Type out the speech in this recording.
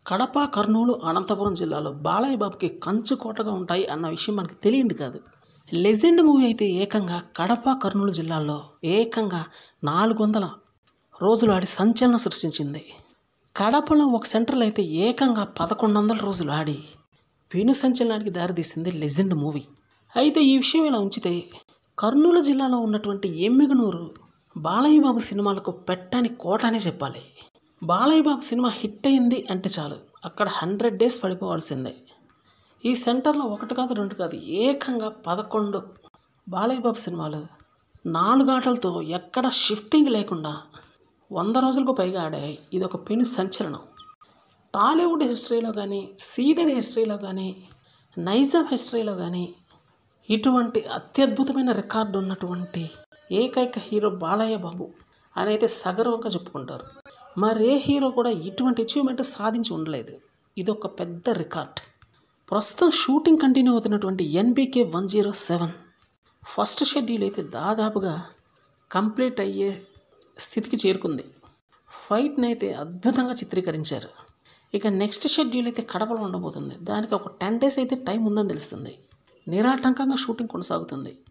కడప కర్నూలు అనంతపురం జిల్లాలో బాలయ్య బాబుకి కంచు కోటగా ఉంటాయి అన్న విషయం మనకు తెలియదు కాదు లెజెండ్ మూవీ అయితే ఏకంగా కడప కర్నూలు జిల్లాల్లో ఏకంగా నాలుగు వందల రోజులు ఆడి సంచలనం సృష్టించింది కడపలో ఒక సెంటర్లో అయితే ఏకంగా పదకొండు వందల రోజులు ఆడి పెను సంచలనానికి దారితీసింది లెజెండ్ మూవీ అయితే ఈ విషయం ఇలా ఉంచితే కర్నూలు జిల్లాలో ఉన్నటువంటి ఎమ్మిగనూరు బాలయ్య బాబు సినిమాలకు పెట్టని కోట అనే చెప్పాలి బాలయ్య బాబు సినిమా హిట్ అయింది అంటే చాలు అక్కడ హండ్రెడ్ డేస్ పడిపోవాల్సిందే ఈ సెంటర్లో ఒకటి కాదు రెండు కాదు ఏకంగా పదకొండు బాలయ్య బాబు సినిమాలు నాలుగు ఆటలతో ఎక్కడ షిఫ్టింగ్ లేకుండా వంద రోజులకు పైగా ఆడాయి ఇది ఒక పెను సంచలనం టాలీవుడ్ హిస్టరీలో కానీ సీడెడ్ హిస్టరీలో కానీ నైజాం హిస్టరీలో కానీ ఇటువంటి అత్యద్భుతమైన రికార్డు ఉన్నటువంటి ఏకైక హీరో బాలయ్య బాబు అని అయితే సగర్వంగా చెప్పుకుంటారు మరే హీరో కూడా ఇటువంటి అచీవ్మెంట్ సాధించి ఉండలేదు ఇది ఒక పెద్ద రికార్డ్ ప్రస్తుతం షూటింగ్ కంటిన్యూ అవుతున్నటువంటి NBK one zero seven first schedule అయితే దాదాపుగా కంప్లీట్ అయ్యే స్థితికి చేరుకుంది ఫైట్ని అయితే అద్భుతంగా చిత్రీకరించారు ఇక నెక్స్ట్ షెడ్యూల్ అయితే కడపలో ఉండబోతుంది దానికి ఒక టెన్ డేస్ అయితే టైం ఉందని తెలుస్తుంది నిరాటంకంగా షూటింగ్ కొనసాగుతుంది